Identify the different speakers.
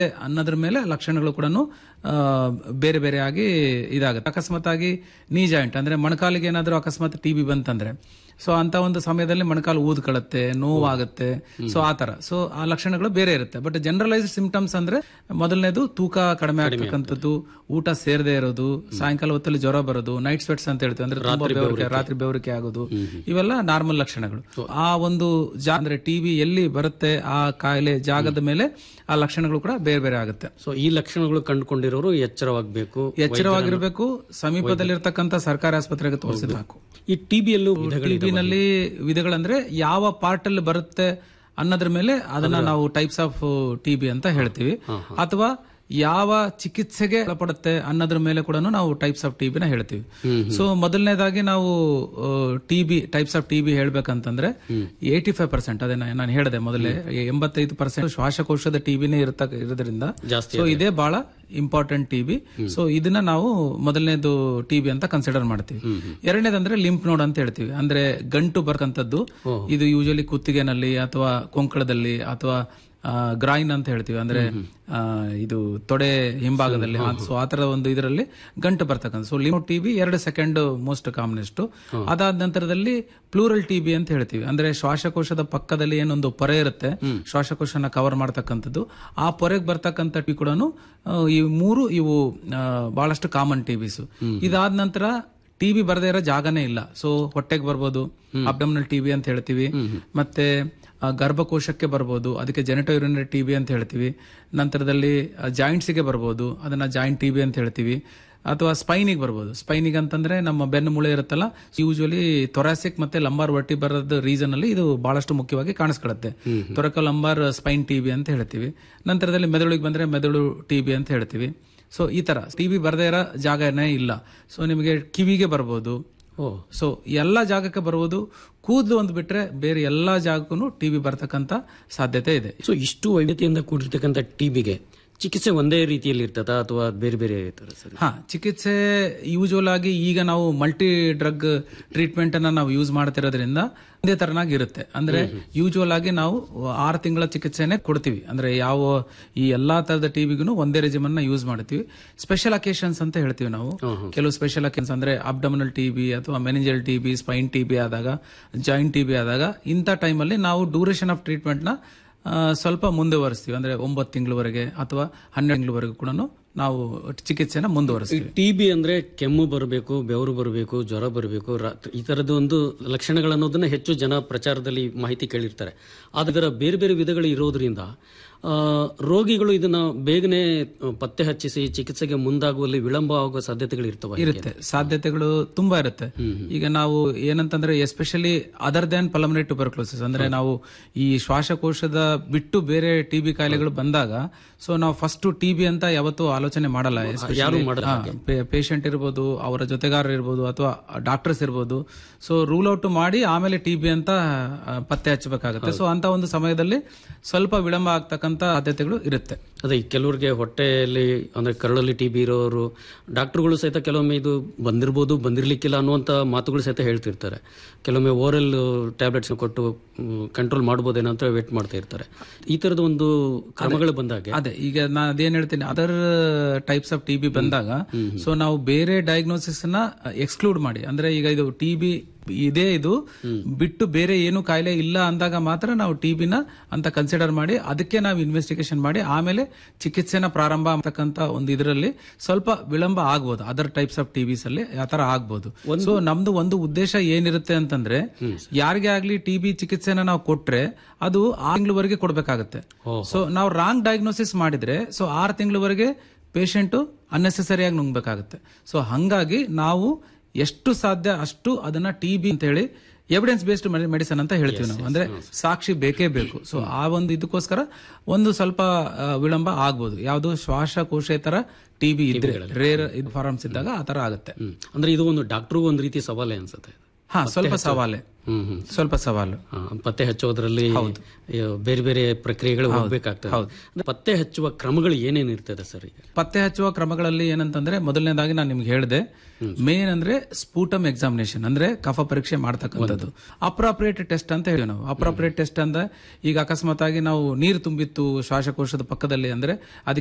Speaker 1: ಅನ್ನೋದ್ರ ಮೇಲೆ ಲಕ್ಷಣಗಳು ಕೂಡ ಬೇರೆ ಬೇರೆ ಆಗಿ ಇದಾಗುತ್ತೆ ಅಕಸ್ಮಾತ್ ಆಗಿ ನೀ ಜಾಯಿಂಟ್ ಅಂದ್ರೆ ಮೊಣಕಾಲಿಗೆ ಏನಾದರೂ ಅಕಸ್ಮಾತ್ ಟಿಬಿ ಬಂತಂದ್ರೆ ಸೊ ಅಂತ ಒಂದು ಸಮಯದಲ್ಲಿ ಮೊಣಕಾಲು ಊದ್ಕೊಳ್ಳುತ್ತೆ ನೋವಾಗುತ್ತೆ ಸೊ ಆ ತರ ಸೊ ಆ ಲಕ್ಷಣಗಳು ಬೇರೆ ಇರುತ್ತೆ ಬಟ್ ಜನರಲೈಸ್ಡ್ ಸಿಂಪ್ಟಮ್ಸ್ ಅಂದ್ರೆ ಮೊದಲನೇದು ತೂಕ ಕಡಿಮೆ ಆಗ್ತಕ್ಕಂಥದ್ದು ಊಟ ಸೇರದೆ ಇರೋದು ಸಾಯಂಕಾಲ ಹೊತ್ತಲ್ಲಿ ಜ್ವರ ಬರೋದು ನೈಟ್ ಸ್ವೆಟ್ಸ್ ಅಂತ ಹೇಳ್ತೀವಿ ಅಂದ್ರೆ ತುಂಬಾ ಬೆವರಿಕೆ ರಾತ್ರಿ ಬೆವರಿಕೆ ಆಗೋದು ಇವೆಲ್ಲ ನಾರ್ಮಲ್ ಲಕ್ಷಣಗಳು ಆ ಒಂದು ಜಾ ಅಂದ್ರೆ ಟಿಬಿ ಎಲ್ಲಿ ಬರುತ್ತೆ ಆ ಕಾಯಿಲೆ ಜಾಗದ ಮೇಲೆ ಆ ಲಕ್ಷಣಗಳು ಕೂಡ ಬೇರೆ ಬೇರೆ ಆಗುತ್ತೆ
Speaker 2: ಸೊ ಈ ಲಕ್ಷಣಗಳು ಕಂಡುಕೊಂಡಿರೋರು ಎಚ್ಚರವಾಗಬೇಕು
Speaker 1: ಎಚ್ಚರವಾಗಿರ್ಬೇಕು ಸಮೀಪದಲ್ಲಿರ್ತಕ್ಕಂಥ ಸರ್ಕಾರಿ ಆಸ್ಪತ್ರೆಗೆ ತೋರಿಸಿದ್ರೆ ಸಾಕು
Speaker 2: ಈ ಟಿಬಿಯಲ್ಲೂ
Speaker 1: ಟಿಬಿನಲ್ಲಿ ವಿಧಗಳಂದ್ರೆ ಯಾವ ಪಾರ್ಟ್ ಅಲ್ಲಿ ಬರುತ್ತೆ ಅನ್ನೋದ್ರ ಮೇಲೆ ಅದನ್ನ ನಾವು ಟೈಪ್ಸ್ ಆಫ್ ಟಿಬಿ ಅಂತ ಹೇಳ್ತೀವಿ ಅಥವಾ ಯಾವ ಚಿಕಿತ್ಸೆಗೆ ಒಳಪಡುತ್ತೆ ಅನ್ನೋದ್ರ ಮೇಲೆ ಕೂಡ ನಾವು ಟೈಪ್ಸ್ ಆಫ್ ಟಿಬಿನ ಹೇಳ್ತೀವಿ ಸೊ ಮೊದಲನೇದಾಗಿ ನಾವು ಟಿಬಿ ಟೈಪ್ಸ್ ಆಫ್ ಟಿಬಿ ಹೇಳ್ಬೇಕಂತಂದ್ರೆ ಏಟಿ ಫೈವ್ ಪರ್ಸೆಂಟ್ ಅದೇ ನಾ- ನಾನು ಹೇಳಿದೆ ಮೊದಲೇ ಎಂಬತ್ತೈದು ಪರ್ಸೆಂಟ್ ಶ್ವಾಸಕೋಶದ ಟಿಬಿನೇ ಇರತಕ್ಕ ಇರೋದ್ರಿಂದ
Speaker 2: ಜಾಸ್ತಿ
Speaker 1: ಸೊ ಇದೇ ಬಹಳ ಇಂಪಾರ್ಟೆಂಟ್ ಟಿಬಿ ಸೊ ಇದನ್ನ ನಾವು ಮೊದಲನೇದು ಟಿಬಿ ಅಂತ ಕನ್ಸಿಡರ್ ಮಾಡ್ತೀವಿ ಎರಡನೇದಂದ್ರೆ ಲಿಂಪ್ ನೋಡ್ ಅಂತ ಹೇಳ್ತೀವಿ ಅಂದ್ರೆ ಗಂಟು ಬರ್ತಕ್ಕಂಥದ್ದು ಇದು ಯೂಶಲಿ ಕುತ್ತಿಗೆನಲ್ಲಿ ಅಥವಾ ಕೊಂಕಳದಲ್ಲಿ ಅಥವಾ ಗ್ರಾಯಿನ್ ಅಂತ ಹೇಳ್ತೀವಿ ಅಂದ್ರೆ ಆ, ಇದು ತೊಡೆ ಹಿಂಭಾಗದಲ್ಲಿ ಸೊ ಆ ತರ ಒಂದು ಇದರಲ್ಲಿ ಗಂಟು ಬರ್ತಕ್ಕಂಥ ಸೊ ಲಿಂಪ್ ಟಿಬಿ ಎರಡು ಸೆಕೆಂಡ್ ಮೋಸ್ಟ್ ಕಾಮನೆಸ್ಟ್ ಅದಾದ ನಂತರದಲ್ಲಿ ಪ್ಲೂರಲ್ ಟಿಬಿ ಅಂತ ಹೇಳ್ತೀವಿ ಅಂದ್ರೆ ಶ್ವಾಸಕೋಶದ ಪಕ್ಕದಲ್ಲಿ ಏನೊಂದು ಪೊರೆ ಇರುತ್ತೆ ಶ್ವಾಸಕೋಶನ ಕವರ್ ಮಾಡ್ತಕ್ಕಂಥದ್ದು ಆ ಪೊರೆಗೆ ಬರ್ತಕ್ಕಂಥ ಟಿ ಕೂಡ ಈ ಮೂರು ಇವು ಆ, ಬಹಳಷ್ಟು ಕಾಮನ್ ಟಿಬಿಸ್ ಇದಾದ ನಂತರ ಟಿಬಿ ಬರದೇ ಇರೋ ಜಾಗನೇ ಇಲ್ಲ ಸೊ ಹೊಟ್ಟೆಗೆ ಬರ್ಬೋದು ಅಬ್ಡಮಿನಲ್ ಟಿಬಿ ಅಂತ ಹೇಳ್ತೀವಿ ಮತ್ತೆ ಆ, ಗರ್ಭಕೋಶಕ್ಕೆ ಬರ್ಬೋದು ಅದಕ್ಕೆ ಜೆನೆಟೋ ಯುರಿನರಿ ಟಿಬಿ ಅಂತ ಹೇಳ್ತೀವಿ ನಂತರದಲ್ಲಿ ಜಾಯಿಂಟ್ಸಿಗೆ ಬರ್ಬೋದು ಅದನ್ನ ಜಾಯಿಂಟ್ ಟಿಬಿ ಅಂತ ಹೇಳ್ತೀವಿ ಅಥವಾ ಸ್ಪೈನಿಗೆ ಬರ್ಬೋದು ಸ್ಪೈನಿಗೆ ಅಂತಂದ್ರೆ ನಮ್ಮ ಬೆನ್ನು ಮೂಳೆ ಇರುತ್ತಲ್ಲ ಯೂಶುವಲಿ ತೊರಾಸಿಕ್ ಮತ್ತೆ ಲಂಬಾರ್ ವರ್ಟಿ ಬರೋದ್ ರೀಸನ್ ಅಲ್ಲಿ ಇದು ಬಹಳಷ್ಟು ಮುಖ್ಯವಾಗಿ ಕಾಣಿಸ್ಕೊಳ್ಳುತ್ತೆ ತೊರಕ ಲಂಬಾರ್ ಸ್ಪೈನ್ ಟಿಬಿ ಅಂತ ಹೇಳ್ತೀವಿ ನಂತರದಲ್ಲಿ ಮೆದುಳಿಗೆ ಬಂದ್ರೆ ಮೆದುಳು ಟಿಬಿ ಅಂತ ಹೇಳ್ತೀವಿ ಸೊ ಈ ತರ ಟಿಬಿ ಬರದೇ ಇರೋ ಜಾಗನೇ ಇಲ್ಲ ಸೊ ನಿಮಗೆ ಕಿವಿಗೆ ಬರ್ಬೋದು
Speaker 2: ಓ
Speaker 1: ಸೊ ಎಲ್ಲ ಜಾಗಕ್ಕೆ ಬರ್ಬೋದು ಕೂದಲು ಒಂದು ಬಿಟ್ರೆ ಬೇರೆ ಎಲ್ಲಾ ಜಾಗಕ್ಕೂ ಟಿಬಿ ಬರ್ತಕ್ಕಂತ ಸಾಧ್ಯತೆ ಇದೆ
Speaker 2: ಸೊ ಇಷ್ಟು ವೈವಿಧ್ಯತೆಯಿಂದ ಕೂಡಿರ್ತಕ್ಕಂಥ ಟಿಬಿಗೆ ಚಿಕಿತ್ಸೆ ಒಂದೇ ರೀತಿಯಲ್ಲಿ ಇರ್ತದಾ ಅಥವಾ ಬೇರೆ ಬೇರೆ ಇರ್ತಾರೆ ಸರ್
Speaker 1: ಹಾ ಚಿಕಿತ್ಸೆ ಯೂಶುವಲ್ ಆಗಿ ಈಗ ನಾವು ಮಲ್ಟಿ ಡ್ರಗ್ ಟ್ರೀಟ್ಮೆಂಟ್ ಅನ್ನ ನಾವು ಯೂಸ್ ಮಾಡ್ತಿರೋದ್ರಿಂದ ಒಂದೇ ತರನಾಗಿ ಇರುತ್ತೆ ಅಂದ್ರೆ ಯೂಶುವಲ್ ಆಗಿ ನಾವು ಆರು ತಿಂಗಳ ಚಿಕಿತ್ಸೆನೆ ಕೊಡ್ತೀವಿ ಅಂದ್ರೆ ಯಾವ ಈ ಎಲ್ಲಾ ತರದ ಟಿಬಿಗೂ ಒಂದೇ ರೆಜಿಮನ್ ನ ಯೂಸ್ ಮಾಡ್ತೀವಿ ಸ್ಪೆಷಲ್ ಅಕೇಶನ್ಸ್ ಅಂತ ಹೇಳ್ತೀವಿ ನಾವು ಕೆಲವು ಸ್ಪೆಷಲ್ ಅಕೇಶನ್ಸ್ ಅಂದ್ರೆ ಅಬ್ಡಮಿನಲ್ ಟಿಬಿ ಅಥವಾ ಮೆನಿಂಜಲ್ ಟಿಬಿ ಸ್ಪೈನ್ ಟಿಬಿ ಆದಾಗ ಜಾಯಿಂಟ್ ಟಿಬಿ ಆದಾಗ ಇಂಥ ಟೈಮಲ್ಲಿ ನಾವು ಡ್ಯೂರೇಷನ್ ಆಫ್ ಟ್ರೀಟ್ಮೆಂಟ್ ನ ಆ, ಸ್ವಲ್ಪ ಮುಂದುವರಿಸ್ತೀವಿ ಅಂದ್ರೆ ಒಂಬತ್ತು ತಿಂಗಳವರೆಗೆ ಅಥವಾ ಹನ್ನೆರಡು ತಿಂಗಳವರೆಗೂ ಕೂಡ ನಾವು ಚಿಕಿತ್ಸೆನ ಮುಂದುವರಿಸ್ತೀವಿ
Speaker 2: ಟಿಬಿ ಅಂದ್ರೆ ಕೆಮ್ಮು ಬರಬೇಕು ಬೆವರು ಬರಬೇಕು ಜ್ವರ ಬರಬೇಕು ಈ ತರದ ಒಂದು ಲಕ್ಷಣಗಳನ್ನೋದನ್ನ ಹೆಚ್ಚು ಜನ ಪ್ರಚಾರದಲ್ಲಿ ಮಾಹಿತಿ ಕೇಳಿರ್ತಾರೆ ಆದ್ರೆ ಇದರ ಬೇರೆ ಬೇರೆ ವಿಧಗಳು ಇರೋದ್ರಿಂದ ಆ, ರೋಗಿಗಳು ಇದನ್ನ ಬೇಗನೆ ಪತ್ತೆ ಹಚ್ಚಿಸಿ ಚಿಕಿತ್ಸೆಗೆ ಮುಂದಾಗುವಲ್ಲಿ ವಿಳಂಬ ಆಗುವ ಸಾಧ್ಯತೆಗಳು ಇರ್ತವೆ
Speaker 1: ಇರುತ್ತೆ ಸಾಧ್ಯತೆಗಳು ತುಂಬಾ ಇರುತ್ತೆ ಈಗ ನಾವು ಏನಂತಂದ್ರೆ especially other than pulmonary tuberculosis ಅಂದ್ರೆ ನಾವು ಈ ಶ್ವಾಸಕೋಶದ ಬಿಟ್ಟು ಬೇರೆ ಟಿಬಿ ಕಾಯಿಲೆಗಳು ಬಂದಾಗ ಸೊ ನಾವು ಫಸ್ಟ್ ಟಿಬಿ ಅಂತ ಯಾವತ್ತೂ ಆಲೋಚನೆ ಮಾಡಲ್ಲ ಪೇಷಂಟ್ ಇರ್ಬೋದು ಅವರ ಜೊತೆಗಾರರು ಇರ್ಬೋದು ಅಥವಾ ಡಾಕ್ಟರ್ಸ್ ಇರ್ಬೋದು ಸೊ ರೂಲ್ ಔಟ್ ಮಾಡಿ ಆಮೇಲೆ ಟಿಬಿ ಅಂತ ಆ, ಪತ್ತೆ ಹಚ್ಚಬೇಕಾಗುತ್ತೆ ಸೊ ಅಂತ ಒಂದು ಸಮಯದಲ್ಲಿ ಸ್ವಲ್ಪ ವಿಳಂಬ ಆಗ್ತಕ್ಕಂತ ಸಾಧ್ಯತೆಗಳು ಇರುತ್ತೆ
Speaker 2: ಅದೇ ಈ ಕೆಲವರಿಗೆ ಹೊಟ್ಟೆಯಲ್ಲಿ ಅಂದ್ರೆ ಕರಳಲ್ಲಿ ಟಿಬಿ ಇರೋರು ಡಾಕ್ಟರ್ಗಳು ಸಹಿತ ಕೆಲವೊಮ್ಮೆ ಇದು ಬಂದಿರ್ಬೋದು ಬಂದಿರ್ಲಿಕ್ಕಿಲ್ಲ ಅನ್ನುವಂತ ಮಾತುಗಳು ಸಹಿತ ಹೇಳ್ತಿರ್ತಾರೆ ಕೆಲವೊಮ್ಮೆ ಓರಲ್ ಟ್ಯಾಬ್ಲೆಟ್ಸ್ ಕೊಟ್ಟು ಕಂಟ್ರೋಲ್ ಮಾಡ್ಬೋದೇನೋ ಅಂತ ವೇಟ್ ಮಾಡ್ತಾ ಇರ್ತಾರೆ ಈ ತರದ ಒಂದು ಕ್ರಮಗಳು ಬಂದಾಗೆ
Speaker 1: ಅದೇ ಈಗ ನಾನು ಅದೇನ್ ಹೇಳ್ತೀನಿ ಅದರ್ ಟೈಪ್ಸ್ ಆಫ್ ಟಿಬಿ ಬಂದಾಗ ಸೊ ನಾವು ಬೇರೆ ಡಯಾಗ್ನೋಸಿಸ್ ನ ಎಕ್ಸ್ಕ್ಲೂಡ್ ಮಾಡಿ ಅಂದ್ರೆ ಈಗ ಇದು ಟಿಬಿ ಇದೇ ಇದು ಬಿಟ್ಟು ಬೇರೆ ಏನು ಕಾಯಿಲೆ ಇಲ್ಲ ಅಂದಾಗ ಮಾತ್ರ ನಾವು ಟಿಬಿನ ಅಂತ ಕನ್ಸಿಡರ್ ಮಾಡಿ ಅದಕ್ಕೆ ನಾವು ಇನ್ವೆಸ್ಟಿಗೇಷನ್ ಮಾಡಿ ಆಮೇಲೆ ಚಿಕಿತ್ಸೆನ ಪ್ರಾರಂಭ ಅಂತಕ್ಕಂತ ಒಂದು ಇದರಲ್ಲಿ ಸ್ವಲ್ಪ ವಿಳಂಬ ಆಗ್ಬೋದು ಅದರ್ ಟೈಪ್ಸ್ ಆಫ್ ಟಿಬಿಸ್ ಅಲ್ಲಿ ಆ ತರ ಆಗ್ಬೋದು ಸೊ ನಮ್ದು ಒಂದು ಉದ್ದೇಶ ಏನಿರುತ್ತೆ ಅಂತಂದ್ರೆ ಯಾರಿಗೇ ಆಗ್ಲಿ ಟಿಬಿ ಚಿಕಿತ್ಸೆನ ನಾವು ಕೊಟ್ರೆ ಅದು ಆರು ತಿಂಗಳವರೆಗೆ ಕೊಡ್ಬೇಕಾಗತ್ತೆ ಸೊ ನಾವು ರಾಂಗ್ ಡಯಾಗ್ನೋಸಿಸ್ ಮಾಡಿದ್ರೆ ಸೊ ಆರು ತಿಂಗಳವರೆಗೆ ಪೇಷಂಟ್ ಅನ್ನೆಸೆಸರಿಯಾಗಿ ನುಂಗ್ಬೇಕಾಗತ್ತೆ ಸೊ ಹಂಗಾಗಿ ನಾವು ಎಷ್ಟು ಸಾಧ್ಯ ಅಷ್ಟು ಅದನ್ನ ಟಿಬಿ ಅಂತ ಹೇಳಿ ಎವಿಡೆನ್ಸ್ ಬೇಸ್ಡ್ ಮೆಡಿಸನ್ ಅಂತ ಹೇಳ್ತೀವಿ ನಾವು ಅಂದ್ರೆ ಸಾಕ್ಷಿ ಬೇಕೇ ಬೇಕು ಸೊ ಆ ಒಂದು ಇದಕ್ಕೋಸ್ಕರ ಒಂದು ಸ್ವಲ್ಪ ಆ, ವಿಳಂಬ ಆಗ್ಬೋದು ಯಾವುದು ಶ್ವಾಸಕೋಶೇತರ ಟಿಬಿ ಇದ್ರೆ ರೇರ್ ಇದು ಫಾರಮ್ಸ್ ಇದ್ದಾಗ ಆ ತರ ಆಗುತ್ತೆ
Speaker 2: ಹ್ಮ್. ಅಂದ್ರೆ ಇದು ಒಂದು ಡಾಕ್ಟರ್ಗೂ ಒಂದು ರೀತಿ ಸವಾಲೇ ಅನ್ಸುತ್ತೆ
Speaker 1: ಹಾ ಸ್ವಲ್ಪ ಸವಾಲೆ
Speaker 2: ಹ್ಮ್ ಹ್ಮ್
Speaker 1: ಸ್ವಲ್ಪ ಸವಾಲು
Speaker 2: ಆ, ಪತ್ತೆ ಹಚ್ಚೋದ್ರಲ್ಲಿ ಆ, ಬೇರೆ ಬೇರೆ ಪ್ರಕ್ರಿಯೆಗಳು ಹೋಗ್ಬೇಕಾಗ್ತದೆ ಅಂದ್ರೆ ಪತ್ತೆ ಹಚ್ಚುವ ಕ್ರಮಗಳು ಏನೇನು ಇರ್ತದೆ ಸರ್ ಈಗ
Speaker 1: ಪತ್ತೆ ಹಚ್ಚುವ ಕ್ರಮಗಳಲ್ಲಿ ಏನಂತಂದ್ರೆ ಮೊದಲನೇದಾಗಿ ನಾನು ನಿಮ್ಗೆ ಹೇಳಿದೆ ಮೇನ್ ಅಂದ್ರೆ ಸ್ಪೂಟಮ್ ಎಕ್ಸಾಮಿನೇಷನ್ ಅಂದ್ರೆ ಕಫ ಪರೀಕ್ಷೆ ಮಾಡ್ತಕ್ಕಂಥದ್ದು ಅಪ್ರಾಪ್ರಿಯೇಟ್ ಟೆಸ್ಟ್ ಅಂತ ಹೇಳಿ ನಾವು ಅಪ್ರಾಪ್ರಿಯೇಟ್ ಟೆಸ್ಟ್ ಅಂದ್ರೆ ಈಗ ಅಕಸ್ಮಾತ್ ಆಗಿ ನಾವು ನೀರು ತುಂಬಿತ್ತು ಶ್ವಾಸಕೋಶದ ಪಕ್ಕದಲ್ಲಿ ಅಂದ್ರೆ ಅದಕ್ಕೆ